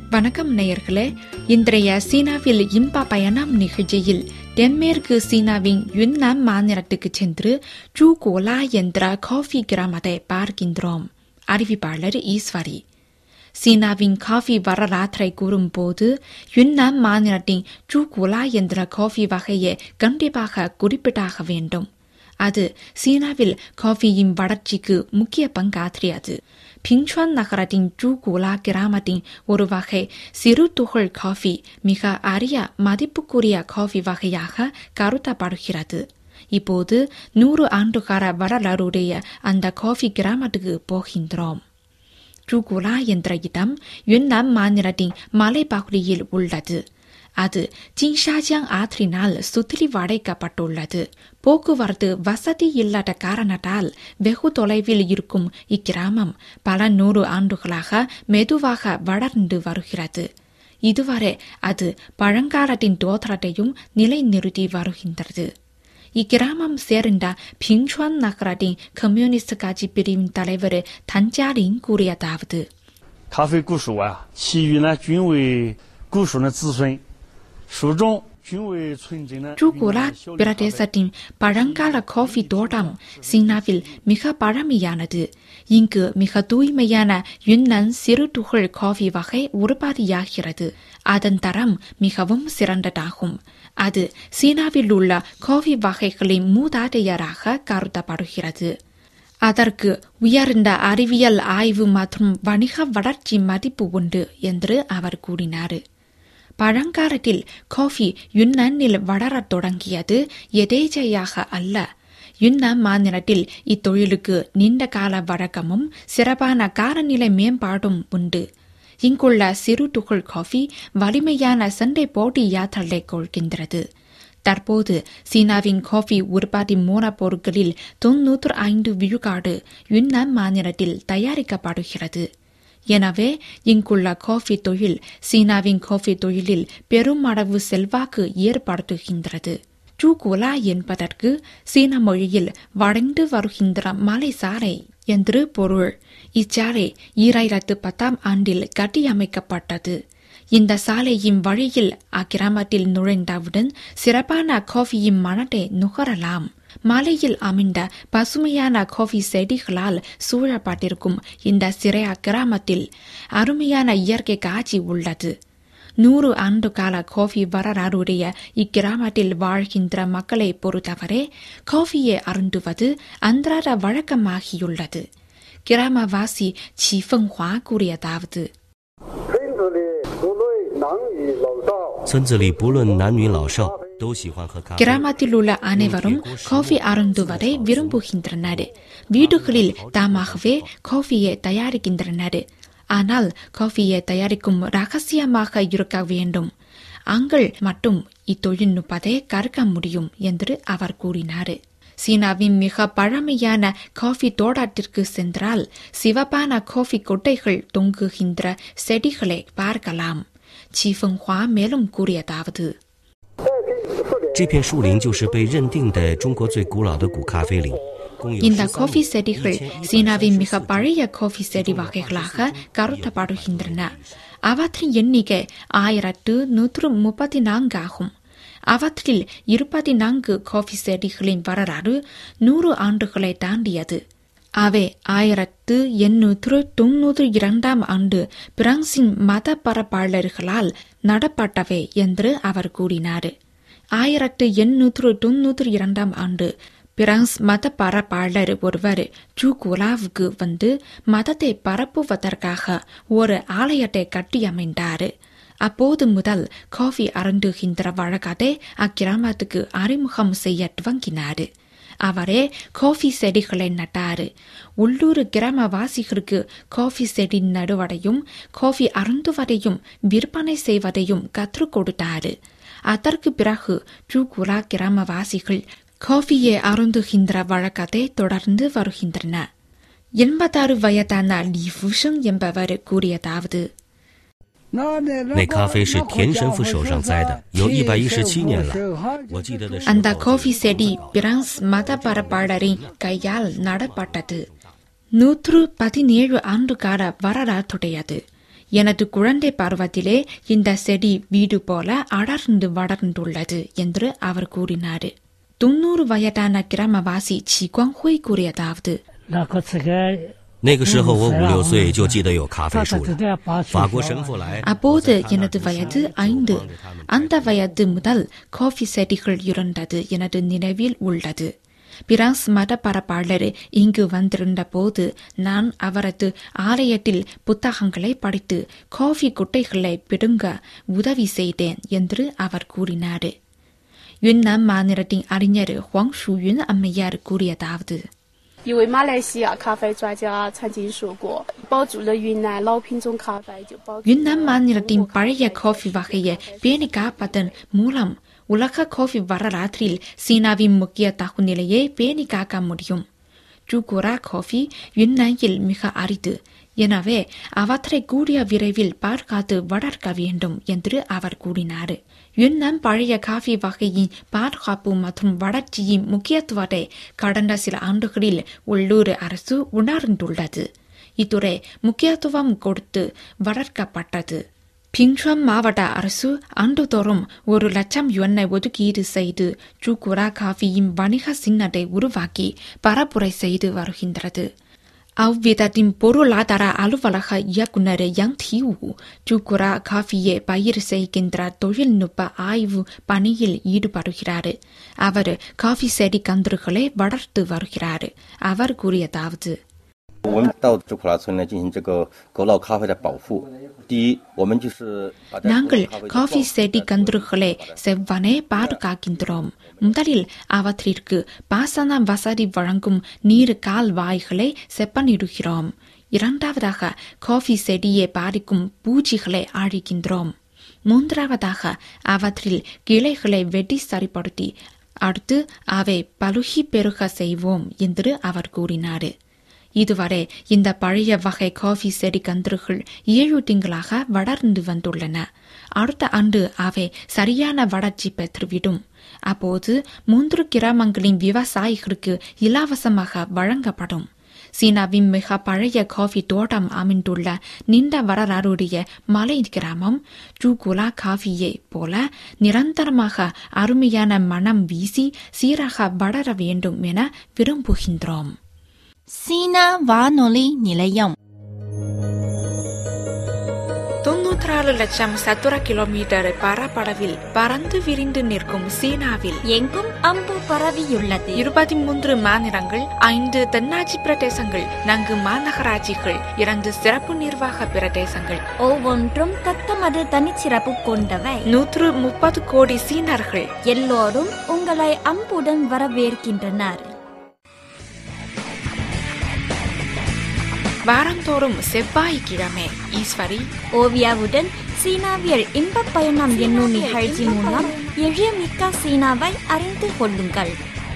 வணக்கம் நேயர்களே இன்றைய சீனாவில் இன்பா பயணம் நிகழ்ச்சியில் தென்மேற்கு சீனாவின் யுன்னான் மாநிலத்துக்கு சென்று ஜூ கோலா என்ற காஃபி கிராமத்தை பார்க்கின்றோம் அறிவிப்பாளர் ஈஸ்வரி சீனாவின் காஃபி வரலாற்றை கூறும்போது யுன்னான் மாநிலத்தின் ஜூ கோலா என்ற காஃபி வகையை கண்டிப்பாக குறிப்பிட்டாக வேண்டும் அது சீனாவில் காஃபியின் வளர்ச்சிக்கு முக்கிய பங்காற்றியது பிங்சுவான் நகரத்தின் ஜூகுலா கிராமத்தின் ஒரு வகை சிறு துகள் காஃபி மிக அரிய மதிப்புக்குரிய காஃபி வகையாக கருதப்படுகிறது இப்போது நூறு ஆண்டுகால வரலாறுடைய அந்த காஃபி கிராமத்துக்கு போகின்றோம் ஜூகுலா என்ற இடம் யுன்னான் மாநிலத்தின் மலைப்பகுதியில் உள்ளது அது ஜின்ஷாஜியாங் ஆற்றினால் சுற்றி வளைக்கப்பட்டுள்ளது போக்குவரத்து வசதி இல்லாத காரணத்தால் வெகு தொலைவில் இருக்கும் இக்கிராமம் பல நூறு ஆண்டுகளாக மெதுவாக வளர்ந்து வருகிறது இதுவரை அது பழங்காலத்தின் தோற்றத்தையும் நிலைநிறுத்தி வருகின்றது இக்கிராமம் சேர்ந்த பிங்சுவான் நகரத்தின் கம்யூனிஸ்ட் கட்சி பிரிவின் தலைவர் தஞ்சாலின் கூறியதாவது 咖啡古树啊，其余呢均为古树的子孙，树种均为纯正的。 ஜூகுலா பிரதேசத்தின் பழங்கால காஃபி தோட்டம் சீனாவில் மிக பழமையானது இங்கு மிக தூய்மையான யுன்னன் சிறு துகள் காஃபி வகை உற்பத்தியாகிறது அதன் தரம் மிகவும் சிறந்ததாகும் அது சீனாவில் உள்ள காஃபி வகைகளின் மூதாதையராக கருதப்படுகிறது அதற்கு உயர்ந்த அறிவியல் ஆய்வு மற்றும் வணிக வளர்ச்சி மதிப்பு உண்டு என்று அவர் கூறினார் பழங்காலத்தில் காஃபி யுன்னானில் வளரத் தொடங்கியது எதேச்சையாக அல்ல யுன்னான் மாநிலத்தில் இத்தொழிலுக்கு நீண்ட கால வழக்கமும் சிறப்பான காலநிலை மேம்பாடும் உண்டு இங்குள்ள சிறு துகள் காஃபி வலிமையான சண்டை போட்டியாற்றலை கொள்கின்றது தற்போது சீனாவின் காஃபி உற்பத்தி மூலப்பொருட்களில் தொன்னூற்று ஐந்து விழுக்காடு யுன்னான் மாநிலத்தில் தயாரிக்கப்படுகிறது எனவே இங்குள்ள காஃபி தொழில் சீனாவின் காஃபி தொழிலில் பெருமளவு செல்வாக்கு ஏற்படுத்துகின்றது ஜூகுலா என்பதற்கு சீன மொழியில் வளைந்து வருகின்ற மலை சாலை என்று பொருள் இச்சாலை ஈராயிரத்து பத்தாம் ஆண்டில் கட்டியமைக்கப்பட்டது இந்த சாலையின் வழியில் அக்கிராமத்தில் நுழைந்தவுடன் சிறப்பான காஃபியின் மனத்தை நுகரலாம் மலையில் அமைந்த பசுமையான காஃபி செடிகளால் சூழப்பட்டிருக்கும் இந்த சிறைய கிராமத்தில் அருமையான இயற்கை காட்சி உள்ளது நூறு ஆண்டு கால காஃபி வரலாறுடைய இக்கிராமத்தில் வாழ்கின்ற மக்களை பொறுத்தவரை காஃபியை அருந்துவது அன்றாட வழக்கமாகியுள்ளது கிராமவாசி சி ஃபெங்ஹுவா கூறியதாவது 村子里不论男女老少都喜欢喝咖啡。 கிராமத்தில் உள்ள அனைவரும் காஃபி அருந்துவதை விரும்புகின்றனர் வீடுகளில் தாமாகவே காஃபியை தயாரிக்கின்றனர் ஆனால் காஃபியை தயாரிக்கும் ரகசியமாக இருக்க வேண்டும் ஆண்கள் மட்டும் இத்தொழில்நுட்பத்தை கற்க முடியும் என்று அவர் கூறினார் சீனாவின் மிக பழமையான காஃபி தோட்டத்திற்கு சென்றால் சிவப்பான காஃபி கொட்டைகள் தொங்குகின்ற செடிகளை பார்க்கலாம் சிஃபங்ஹுவா மேலும் கூறியதாவது 这片树林就是被认定的中国最古老的古咖啡林，共有 இந்த 13 காஃபி 年 செடிகள் 以前 சீனாவின் மிக பழைய காஃபி செடி வகைகளாக கருதப்படுகின்றன அவற்றின் எண்ணிக்கை ஆயிரத்து நூற்று முப்பத்தி நான்கு ஆகும் அவற்றில் இருபத்தி நான்கு காஃபி செடிகளின் வரலாறு நூறு ஆண்டுகளை தாண்டியது அவை ஆயிரத்து எண்ணூற்று தொன்னூற்று இரண்டாம் ஆண்டு பிரான்சின் மத பரப்பாளர்களால் நடப்பட்டவை என்று அவர் கூறினார் ஆயிரத்து எண்ணூற்று தொன்னூற்று இரண்டாம் ஆண்டு பிரான்ஸ் மத பரப்பாளர் ஒருவர் ஜூகுலாவுக்கு வந்து மதத்தை பரப்புவதற்காக ஒரு ஆலயத்தை கட்டியமைந்தார் அப்போது முதல் காஃபி அருந்துகின்ற வழக்கத்தை அக்கிராமத்துக்கு அறிமுகம் செய்ய துவங்கினார் அவரே காஃபி செடிகளை நட்டாரு உள்ளூர் கிராமவாசிகளுக்கு காஃபி செடி நடுவதையும் காஃபி அருந்துவதையும் விற்பனை செய்வதையும் கற்றுக் கொடுத்தாரு அதற்கு பிறகு ஜூகுலா கிராமவாசிகள் காஃபியை அருந்துகின்ற வழக்கத்தை தொடர்ந்து வருகின்றன எண்பத்தாறு வயதான லி ஃபுஷங் என்பவர் கூறியதாவது 那咖啡是田神父手上栽的，有一百一十七年了。我记得的时候， அந்த காஃபி செடி பிரான்ஸ் மத பரப்பாளரின் கையால் நடப்பட்டது நூற்று பதினேழு ஆண்டு கால வரலாற்றுடையது எனது குழந்தை பருவத்திலே இந்த செடி வீடு போல அடர்ந்து வளர்ந்துள்ளது என்று அவர் கூறினார் தொன்னூறு வயதான கிராமவாசி சி குவாங்ஹுய் கூறியதாவது 那个这个那个时候我五六岁就记得有咖啡树了。法国神父来， அப்போது எனது வயது ஐந்து அந்த வயது முதல் காஃபி செடிகள் இருந்தது எனது நினைவில் உள்ளது பிரான்ஸ் மத பரப்பாளர் இங்கு வந்திருந்த போது நான் அவரது ஆலயத்தில் புத்தகங்களை படித்து காஃபி குட்டைகளை பிடுங்க உதவி செய்தேன் என்று அவர் கூறினார் யுன்னான் மாநிலத்தின் அறிஞர் ஹுவாங் ஷுயுன் அம்மையார் கூறியதாவது 一位马来西亚咖啡专家曾经说过，保住了云南老品种咖啡，就保住了 யுன்னான் மாநிலத்தின் பழைய காஃபி வகையை பேணி காப்பதன் மூலம் உலக காஃபி வரலாற்றில் சீனாவின் முக்கிய தகுநிலையை பேணி காக்க முடியும் ஜூகுரா காஃபி யுன்னானில் மிக அரிது எனவே அவற்றை கூடிய விரைவில் பாதுகாத்து வளர்க்க வேண்டும் என்று அவர் கூறினார் யுன்னான் பழைய காஃபி வகையின் பாதுகாப்பு மற்றும் வளர்ச்சியின் முக்கியத்துவத்தை கடந்த சில ஆண்டுகளில் உள்ளூர் அரசு உணர்ந்துள்ளது இத்துறை முக்கியத்துவம் கொடுத்து வளர்க்கப்பட்டது பிங்சுவான் மாவட்ட அரசு ஆண்டுதோறும் ஒரு லட்சம் யுவனை ஒதுக்கீடு செய்து ஜூகுரா காஃபியின் வணிக சின்னத்தை உருவாக்கி பரப்புரை செய்து வருகின்றது அவ்விதத்தின் பொருளாதார அலுவலக இயக்குநர் யங் திவு ஜூகுரா காஃபியை பயிர் செய்கின்ற தொழில்நுட்ப ஆய்வு பணியில் ஈடுபடுகிறார் அவர் காஃபி செடி கன்றுகளை வளர்த்து வருகிறார் அவர் கூறியதாவது 我们到朱库拉村呢进行这个狗老咖啡的保护。第一，我们就是把这狗 நாங்கள் 老咖啡的 காஃபி 状 செடி கன்றுகளை செவ்வனே பாதுகாக்கின்றோம் முதலில் அவற்றிற்கு பாசன வசதி வழங்கும் நீர் கால்வாய்களை செப்பனிடுகிறோம் இரண்டாவதாக காஃபி செடியை பாதிக்கும் பூச்சிகளை அழிக்கின்றோம் மூன்றாவதாக அவற்றில் கிளைகளை வெட்டி சரிப்படுத்தி அடுத்து அவை பலுகி பெருக செய்வோம் என்று அவர் கூறினார் இதுவரை இந்த பழைய வகை காஃபி செடி கன்றுகள் ஏழு திங்களாக வளர்ந்து வந்துள்ளன அடுத்த ஆண்டு அவை சரியான வளர்ச்சி பெற்றுவிடும் அப்போது மூன்று கிராமங்களின் விவசாயிகளுக்கு இலவசமாக வழங்கப்படும் சீனாவின் மிக பழைய காஃபி தோட்டம் அமைந்துள்ள நீண்ட வரலாறுடைய மலை கிராமம் ஜூகுலா காஃபியை போல நிரந்தரமாக அருமையான மனம் வீசி சீராக வளர வேண்டும் என விரும்புகின்றோம் சீனா வானொலி நிலையம் தொன்னூற்றாறு லட்சம் சதுர கிலோமீட்டர் பரப்பளவில் பறந்து விரிந்து நிற்கும் சீனாவில் எங்கும் அம்பு பரவியுள்ளது இருபத்தி மூன்று மாநிலங்கள் ஐந்து தென்னாட்சி பிரதேசங்கள் நான்கு மாநகராட்சிகள் இரண்டு சிறப்பு நிர்வாக பிரதேசங்கள் ஒவ்வொன்றும் தத்தமது தனிச்சிறப்பு கொண்டவை நூற்று முப்பது கோடி சீனர்கள் எல்லோரும் உங்களை அம்புடன் வரவேற்கின்றனர் வாரந்தோறும் செவ்வாய்க்கிழமை ஈஸ்வரி ஓவியாவுடன் சீனாவியல் இன்பப் பயணம் என்னும் நிகழ்ச்சி மூலம் எழியமிக்க சீனாவை அறிந்து கொள்ளுங்கள்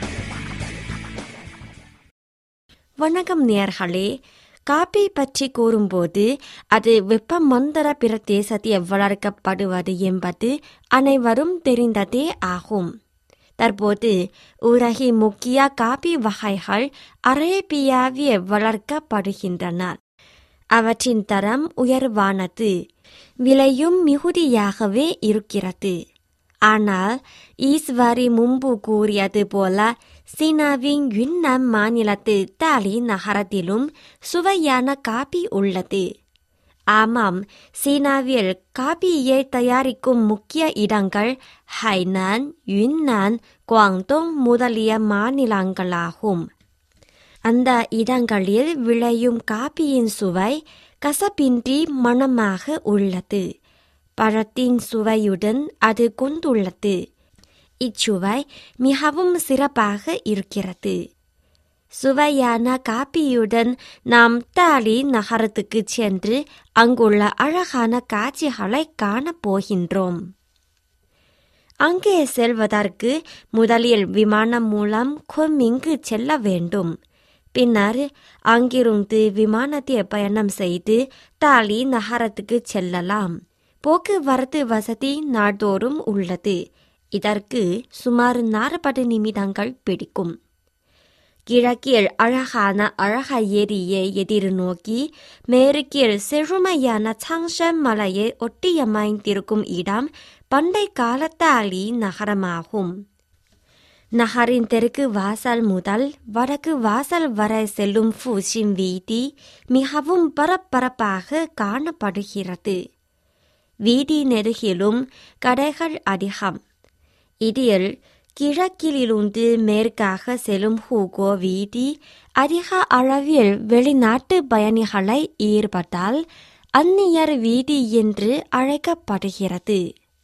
வணக்கம் நேர்களே காபி பற்றி கூறும்போது அது வெப்பமண்டல பிரதேசத்தில் வளர்க்கப்படுவது என்பது அனைவரும் தெரிந்ததே ஆகும் தற்போது உலகின் முக்கிய காபி வகைகள் அரேபியாவில் வளர்க்கப்படுகின்றன அவற்றின் தரம் உயர்வானது விலையும் மிகுதியாகவே இருக்கிறது ஆனால் ஈஸ்வரி முன்பு கூறியது போல சீனாவின் யுன்னான் மாநிலத்து தாலி நகரத்திலும் சுவையான காபி உள்ளது ஆமாம் சீனாவில் காபியை தயாரிக்கும் முக்கிய இடங்கள் ஹைனான் யுன்னான் குவாங்டோங் முதலிய மாநிலங்களாகும் அந்த இடங்களில் விளையும் காபியின் சுவை கசப்பின்றி மணமாக உள்ளது பழத்தின் சுவையுடன் அது கொண்டுள்ளது இச்சுவை மிகவும் சிறப்பாக இருக்கிறது சுவையான காப்பியுடன் நாம் தாலி நகரத்துக்கு சென்று அங்குள்ள அழகான காட்சிகளை காணப் போகின்றோம் அங்கே செல்வதற்கு முதலில் விமானம் மூலம் கொம்மிங்கு செல்ல வேண்டும் பின்னர் அங்கிருந்து விமானத்தில் பயணம் செய்து தாலி நகரத்துக்கு செல்லலாம் போக்குவரத்து வசதி நாள்தோறும் உள்ளது இதற்கு சுமார் நாற்பது நிமிடங்கள் பிடிக்கும் கிழக்கில் அழகான அழக ஏரியை எதிர்நோக்கி மேற்கில் செழுமையான சாங்ஷன் மலையை ஒட்டியமைந்திருக்கும் இடம் பண்டை காலத்தாலி நகரமாகும் நகரின் தெற்கு வாசல் முதல் வடக்கு வாசல் வரை செல்லும் ஃபூஷின் வீதி மிகவும் பரபரப்பாக காணப்படுகிறது வீதி நெருகிலும் கடைகள் அதிகம் இதில் கிழக்கிலிருந்து மேற்காக செல்லும் ஹூகோ வீதி அதிக அளவில் வெளிநாட்டு பயணிகளை ஈர்ப்பதால் அந்நியர் வீதி என்று அழைக்கப்படுகிறது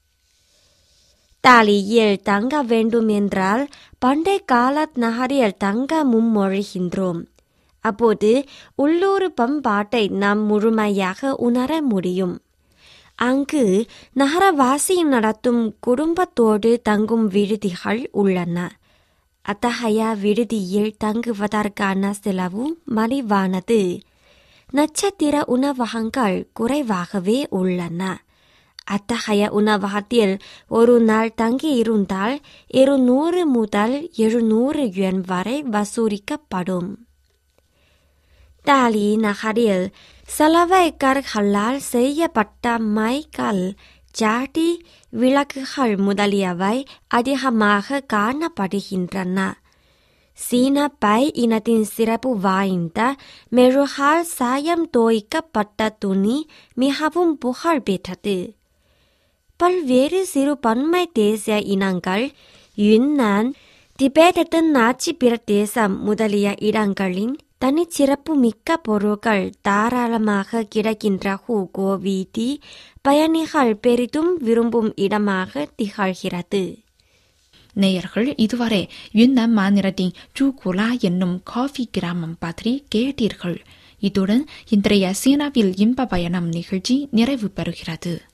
தாலியில் தங்க வேண்டும் என்றால் பண்டை கால நகரில் தங்க முன்மொழிகின்றோம் அப்போது உள்ளூர் பண்பாட்டை நாம் முழுமையாக உணர முடியும் அங்கு நகரவாசி நடத்தும் குடும்பத்தோடு தங்கும் விடுதிகள் உள்ளன அத்தகைய விடுதியில் தங்குவதற்கான செலவு மலிவானது நட்சத்திர உணவகங்கள் குறைவாகவே உள்ளன அத்தகைய உணவகத்தில் ஒரு நாள் தங்கியிருந்தால் இருநூறு முதல் எழுநூறு யுவான் வரை வசூலிக்கப்படும் தாலி நகரில் சலவைக்கர்களால் செய்யப்பட்ட மைகள் ஜாடி விளக்குகள் முதலியவை அதிகமாக காணப்படுகின்றன சீன பை இனத்தின் சிறப்பு வாய்ந்த மெழுகால் சாயம் தோய்க்கப்பட்ட துணி மிகவும் புகழ் பெற்றது பல்வேறு சிறுபான்மை தேசிய இனங்கள் யுன்னான் திபேட்டத்தின் நாச்சி பிரதேசம் முதலிய இடங்களின் தனிச்சிறப்பு மிக்க பொருட்கள் தாராளமாக கிடைக்கின்ற ஹூகோ வீதி பயணிகள் பெரிதும் விரும்பும் இடமாக திகழ்கிறது நேயர்கள் இதுவரை யுன்னான் மாநிலத்தின் ஜூகுலா என்னும் காஃபி கிராமம் பற்றி கேட்டீர்கள் இத்துடன் இன்றைய சீனாவில் இன்ப பயணம் நிகழ்ச்சி நிறைவு பெறுகிறது